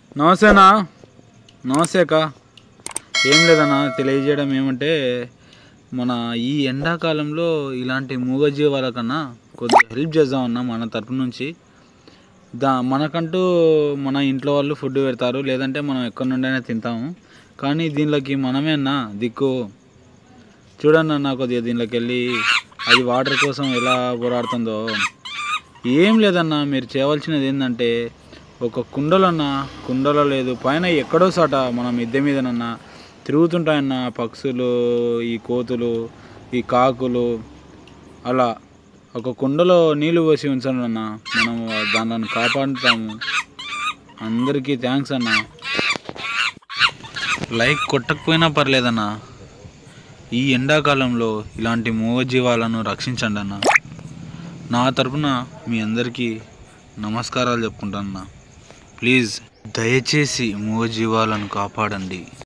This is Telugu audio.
నమస్తేనా నమస్తే అక్క ఏం లేదన్నా తెలియజేయడం ఏమంటే మన ఈ ఎండాకాలంలో ఇలాంటి మూగజీవాల కన్నా కొద్దిగా హెల్ప్ చేద్దామన్నా మన తరపు నుంచి దా మనకంటూ మన ఇంట్లో వాళ్ళు ఫుడ్ పెడతారు లేదంటే మనం ఎక్కడి నుండైనా తింటాము కానీ దీనిలోకి మనమే అన్న దిక్కు చూడండి అన్న కొద్దిగా దీనిలోకి వెళ్ళి అది వాటర్ కోసం ఎలా పోరాడుతుందో ఏం లేదన్నా మీరు చేయవలసినది ఏంటంటే ఒక కుండలన్న కుండలో లేదు పైన ఎక్కడో సాట మన మిద్దె మీదనన్నా తిరుగుతుంటాయన్న పక్షులు ఈ కోతులు ఈ కాకులు అలా ఒక కుండలో నీళ్లు పోసి ఉంచండి అన్న మనం దానిని కాపాడుతాము అందరికీ థ్యాంక్స్ అన్న లైక్ కొట్టకపోయినా పర్లేదన్నా ఈ ఎండాకాలంలో ఇలాంటి మూగజీవాలను రక్షించండి అన్న నా తరపున మీ అందరికీ నమస్కారాలు చెప్పుకుంటాను అన్న ప్లీజ్ దయచేసి మూగజీవాలను కాపాడండి